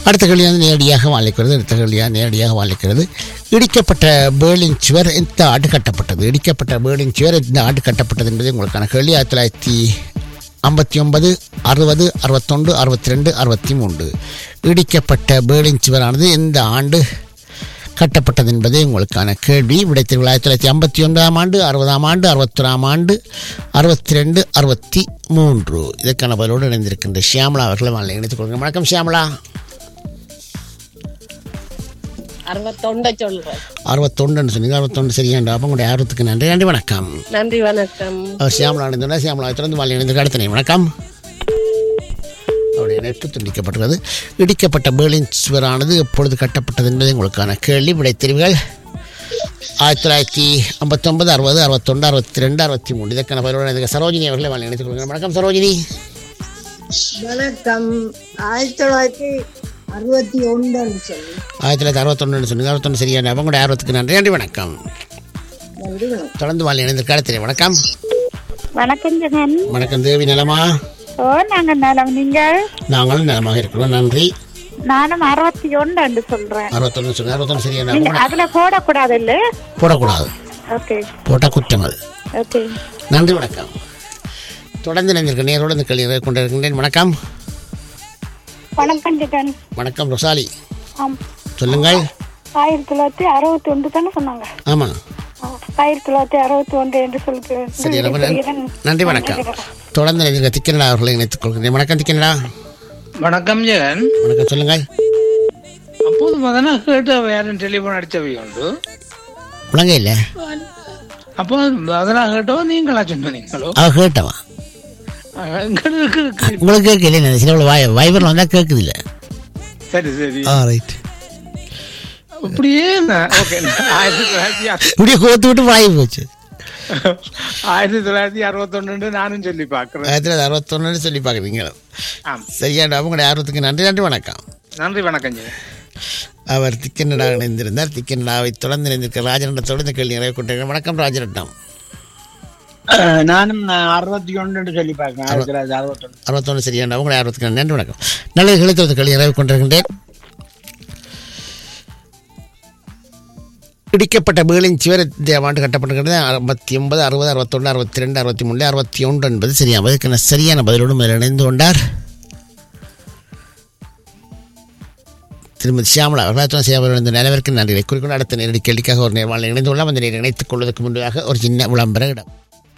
அடுத்த கேள்வி வந்து நேரடியாக வாழைக்கிறது அடுத்த கேள்வியாக நேரடியாக வாழைக்கிறது இடிக்கப்பட்ட பேர்லின் சுவர் எந்த ஆண்டு கட்டப்பட்டது இடிக்கப்பட்ட பேர்லின் சுவர் எந்த ஆண்டு கட்டப்பட்டது என்பது உங்களுக்கான கேள்வி ஆயிரத்தி தொள்ளாயிரத்தி ஐம்பத்தி ஒன்பது அறுபது அறுபத்தொன்று அறுபத்தி ரெண்டு அறுபத்தி மூன்று இடிக்கப்பட்ட பேர்லின் சுவரானது எந்த ஆண்டு கட்டப்பட்டது என்பதே உங்களுக்கான கேள்வி விடைத்தெரிவு ஆயிரத்தி தொள்ளாயிரத்தி ஐம்பத்தி ஒன்பதாம் ஆண்டு அறுபதாம் ஆண்டு அறுபத்தொராம் ஆண்டு அறுபத்தி ரெண்டு அறுபத்தி மூன்று இதற்கான பதிலோடு இணைந்திருக்கின்ற ஷியாமலா அவர்களை வாழை இணைத்துக் கொள்கிறேன் வணக்கம் ஷியாமலா அறுபத்தொண்ட சொல்றேன் அறுபத்தொண்டுன்னு சொன்னீங்க அறுபத்தொண்டு சரியாண்டா அப்போ உங்களுடைய ஆர்வத்துக்கு நன்றி நன்றி வணக்கம் நன்றி வணக்கம் அவர் ஷியாமலா இணைந்தோன்னா ஷியாமலா தொடர்ந்து வாழை இணைந்து அடுத்த நேரம் வணக்கம் அவருடைய நெட்டு துண்டிக்கப்பட்டுள்ளது இடிக்கப்பட்ட பேர்லின் சுவரானது எப்பொழுது கட்டப்பட்டது என்பது உங்களுக்கான கேள்வி விடைத்தெரிவுகள் ஆயிரத்தி தொள்ளாயிரத்தி ஐம்பத்தொன்பது அறுபது அறுபத்தொன்று அறுபத்தி ரெண்டு அறுபத்தி மூணு இதற்கான பதிலோடு சரோஜினி அவர்களை வாழை இணைத்துக் கொள்கிறேன் வணக்கம் சரோஜினி வணக்கம் ஆயிரத்தி தொள்ளாயிரத்தி அறுபத்தி ஒன்றுன்னு சொல்லி ஆயிரத்தி தொள்ளாயிரத்தி அறுபத்தொன்னு சொன்னீங்க அறுபத்தொன்று சரியான அவங்களுடைய ஆர்வத்துக்கு நன்றி நன்றி வணக்கம் நன்றி வணக்கம் தொடர்ந்து வாழை இணைந்த காலத்திலே வணக்கம் வணக்கம் ஜெகன் வணக்கம் தேவி நலமா ஓ நாங்க நலம் நீங்க நாங்களும் நலமாக இருக்கிறோம் நன்றி நானும் அறுபத்தி ஒன்று சொல்றேன் அறுபத்தொன்று சொன்னீங்க அறுபத்தொன்று சரியான நீங்க அதுல போடக்கூடாது இல்ல போடக்கூடாது ஓகே போட்டால் குற்றம் அது ஓகே நன்றி வணக்கம் தொடர்ந்து இணைந்திருக்க நேரோடு இந்த கேள்வி கொண்டிருக்கின்றேன் வணக்கம் வணக்கம் ஜெகன் வணக்கம் ரொசாலி ஆம் சொல்லுங்கள் ஆயிரத்தி தொள்ளாயிரத்தி அறுபத்தி ஒன்று தானே சொன்னாங்க ஆமாம் ஆ, ஆயிரத்தி தொள்ளாயிரத்தி அறுபத்தி ஒன்று என்று சொல்லிட்டு சரி ரொம்ப நன்றி. நன்றி வணக்கம் தொடர்ந்து இணைந்திருக்க திக்கனடா அவர்களை இணைத்துக் கொள்கிறேன் வணக்கம் திக்கனடா வணக்கம் ஜெகன் வணக்கம் சொல்லுங்கள் அப்போது மதனா கேட்டு யாரும் டெலிஃபோன் அடிச்சவை உண்டு உலங்க இல்லை அப்போ மதனா கேட்டோ நீங்களா சொன்னீங்களோ அவ கேட்டவா எங்களுக்கு உங்களுக்கு கேட்கல இல்லை சில வாய் வைபரில் வந்தால் கேட்குது இல்லை சரி சரி ஆ ரைட் அப்படியே நான் ஓகே ஆயிரத்தி தொள்ளாயிரத்தி அறு- இப்படியே கோத்து விட்டு வாய் போச்சு ஆயிரத்தி தொள்ளாயிரத்தி அறுபத்தொன்னு நானும் சொல்லி பாக்குறேன் ஆயிரத்தி தொள்ளாயிரத்தி அறுபத்தொன்னு சொல்லி பார்க்குறீங்க ஆம் சரியாண்டா உங்களுடைய ஆர்வத்துக்கு நன்றி நன்றி வணக்கம் நன்றி வணக்கம் ஜெகன் அவர் திக்கனடா இணைந்திருந்தார் திக்கனடாவை தொடர்ந்து இணைந்திருக்க ராஜரண்டத்தோடு இந்த கேள்வி நிறைவு கொண்டிருக்கிறேன் வணக்கம் ராஜரட்னம் நானும் அறுபத்தி ஒன்று சொல்லி பார்க்கிறேன் ஆயிரத்தி தொள்ளாயிரத்தி அறுபத்தொன்று அறுபத்தொன்று சரியாண்டா உங்களுடைய ஆர்வத்துக்கு நன்றி வணக்கம் நல்ல இழைத்தொரு கேள்வி நிறைவு கொண்டிருக்கின்றேன் இடிக்கப்பட்ட பேர்லின் சுவர் இந்த ஆண்டு கட்டப்பட்டிருக்கிறது ஐம்பத்தி ஒன்பது அறுபது அறுபத்தொன்று அறுபத்தி ரெண்டு அறுபத்தி மூணு அறுபத்தி ஒன்று என்பது சரியா அதுக்கான சரியான பதிலோடு முதலில் இணைந்து கொண்டார் திருமதி சியாமலா அவர்களால் சேவை இந்த நிலவிற்கு நன்றிகளை குறிக்கொண்டு அடுத்த நேரடி கேள்விக்காக ஒரு நேர்வாளர் இணைந்து கொள்ளலாம் அந்த நேரம் இணைத்துக் கொள்வதற்கு முன்பாக ஒரு சின்ன விளம்பர இடம்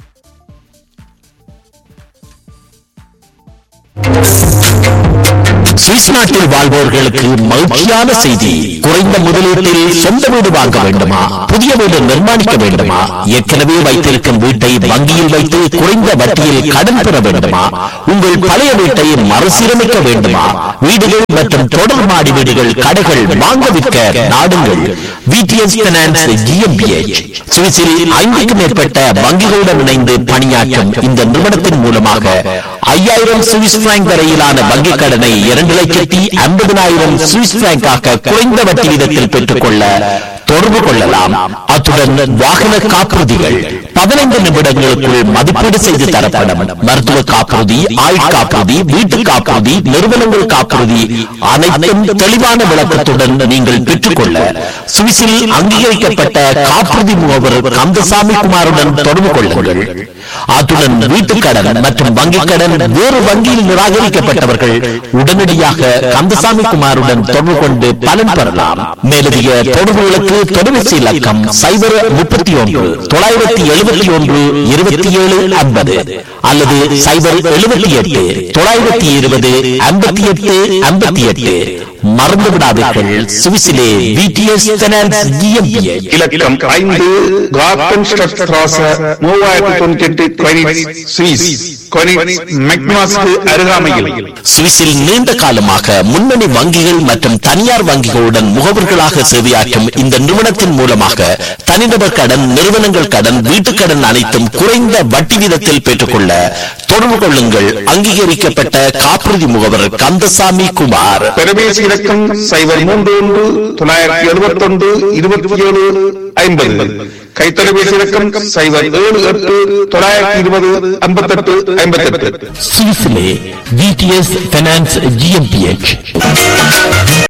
சுவிஸ் நாட்டில் வாழ்வோர்களுக்கு மகிழ்ச்சியான செய்தி குறைந்த முதலீட்டில் சொந்த வீடு வாங்க வேண்டுமா புதிய வீடு நிர்மாணிக்க வேண்டுமா ஏற்கனவே வைத்திருக்கும் வீட்டை வங்கியில் வைத்து குறைந்த வட்டியில் கடன் பெற வேண்டுமா உங்கள் பழைய வீட்டை மறுசீரமைக்க வேண்டுமா வீடுகள் மற்றும் தொடர் மாடி வீடுகள் கடைகள் வாங்க விற்க நாடுங்கள் விடிஎஸ் பினான்ஸ் ஜிஎம்பிஎச் சுவிஸில் ஐந்துக்கும் மேற்பட்ட வங்கிகளுடன் இணைந்து பணியாற்றும் இந்த நிறுவனத்தின் மூலமாக ஐயாயிரம் சுவிஸ் பிராங்க் வரையிலான வங்கிக் கடனை இரண்டு லட்சத்தி ஐம்பதனாயிரம் சுவிஸ் பிராங்காக குறைந்த வட்டி வீதத்தில் பெற்றுக்கொள்ள தொடர்பு கொள்ளலாம் அத்துடன் வாகன காப்புறுதிகள் பதினைந்து நிமிடங்களுக்குள் மதிப்பீடு செய்து தரப்படும் மருத்துவ காப்புறுதி ஆயுள் காப்புறுதி வீட்டு காப்புறுதி நிறுவனங்கள் காப்புறுதி அனைத்தும் தெளிவான விளக்கத்துடன் நீங்கள் பெற்றுக்கொள்ள சுவிஸில் அங்கீகரிக்கப்பட்ட காப்புறுதி முகவர் கந்தசாமி குமாருடன் தொடர்பு கொள்ளுங்கள் அத்துடன் வீட்டுக் கடன் மற்றும் வங்கிக் கடன் வேறு வங்கியில் நிராகரிக்கப்பட்டவர்கள் உடனடியாக கந்தசாமி குமாருடன் தொடர்பு கொண்டு பலன் பெறலாம் மேலதிக தொடர்புகளுக்கு தொலைபேசி இலக்கம் சைபர் முப்பத்தி ஒன்று தொள்ளாயிரத்தி எழுபத்தி ஒன்று இருபத்தி ஏழு ஐம்பது அல்லது சைபர் எழுபத்தி எட்டு தொள்ளாயிரத்தி இருபது ஐம்பத்தி எட்டு ஐம்பத்தி எட்டு மறந்து விடாதீர்கள் சுவிசிலே விடிஎஸ் ஃபைனான்ஸ் GmbH. இலக்கம் ஐந்து கார்டன் ஸ்ட்ராச மூவாயிரத்தி தொண்ணூத்தி எட்டு கொனிட்ஸ் சுவிஸ் கொனிட்ஸ் மெக்னாஸ்க்கு அருகாமையில் சுவிஸில் நீண்ட காலமாக முன்னணி வங்கிகள் மற்றும் தனியார் வங்கிகளுடன் முகவர்களாக சேவையாற்றும் இந்த நிறுவனத்தின் மூலமாக தனிநபர் கடன் நிறுவனங்கள் கடன் வீட்டுக் கடன் அனைத்தும் குறைந்த வட்டி வீதத்தில் பெற்றுக்கொள்ள தொடர்பு கொள்ளுங்கள் அங்கீகரிக்கப்பட்ட காப்புறுதி முகவர் கந்தசாமி குமார் தொலைபேசி இலக்கம் சைபர் மூன்று ஒன்று தொள்ளாயிரத்தி எழுபத்தி ஒன்று இருபத்தி ஏழு ஐம்பது கைத்தொலைபேசி இலக்கம் சைபர் ஏழு எட்டு தொள்ளாயிரத்தி இருபது ஐம்பத்தெட்டு ஐம்பத்தெட்டு சுவிஸிலே விடிஎஸ் ஃபைனான்ஸ் ஜிஎம்பிஎச்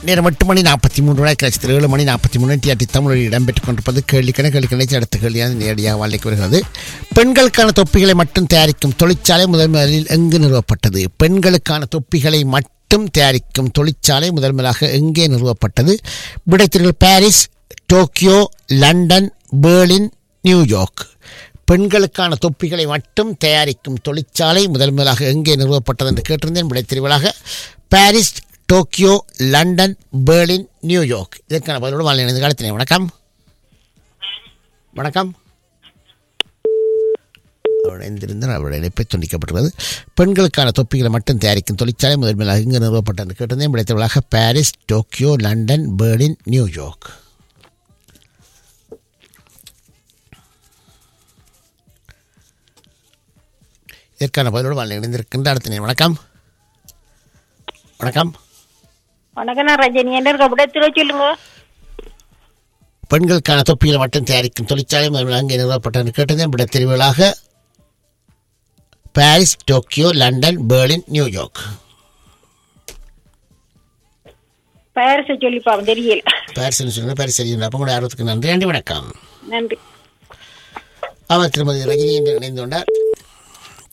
நேரம் எட்டு மணி நாற்பத்தி மூன்று மணி கழிச்சத்தில் ஏழு மணி நாற்பத்தி மூணு டிஆர்டி தமிழில் இடம்பெற்றுக் கொண்டிருப்பது கேள்விக்கண கேள்விக்கணை அடுத்த கேள்வியாக நேரடியாக வாழ்க்கைக்கு வருகிறது பெண்களுக்கான தொப்பிகளை மட்டும் தயாரிக்கும் தொழிற்சாலை முதல் முதலில் எங்கு நிறுவப்பட்டது பெண்களுக்கான தொப்பிகளை மட்டும் தயாரிக்கும் தொழிற்சாலை முதல் முதலாக எங்கே நிறுவப்பட்டது விடைத்திர்கள் Paris Tokyo London Berlin New York பெண்களுக்கான தொப்பிகளை மட்டும் தயாரிக்கும் தொழிற்சாலை முதல் முதலாக எங்கே நிறுவப்பட்டது என்று கேட்டிருந்தேன் விடைத்திருவலாக Paris Tokyo London Berlin New York இதற்கான பதிலோடு வாழ் இணைந்து காலத்தினேன் வணக்கம் வணக்கம் அவர் இணைந்திருந்தார் அவருடைய இணைப்பை துண்டிக்கப்பட்டுள்ளது பெண்களுக்கான தொப்பிகளை மட்டும் தயாரிக்கும் தொழிற்சாலை முதல் முதலாக எங்கே நிறுவப்பட்டது என்று கேட்டிருந்தேன் விடைத்திருவலாக Paris Tokyo London Berlin New York இதற்கான பதிலோடு வாழ் இணைந்திருக்கின்ற அடுத்த நேரம் வணக்கம் வணக்கம் வணக்கம் நான் ரஜினி என்ன இருக்க விடத்துல சொல்லுங்க பெண்களுக்கான தொப்பிகளை மட்டும் தயாரிக்கும் தொழிற்சாலை முதல் அங்கே நிறுவப்பட்டது கேட்டதே விட தெரிவுகளாக Paris Tokyo London Berlin New York பாரிஸை சொல்லி பாவம் தெரியல பாரிஸ் சொல்லுங்க பாரிஸ் சரி அப்போ கூட ஆர்வத்துக்கு நன்றி நன்றி வணக்கம் நன்றி அவர் திருமதி ரஜினி என்று இணைந்து கொண்டார்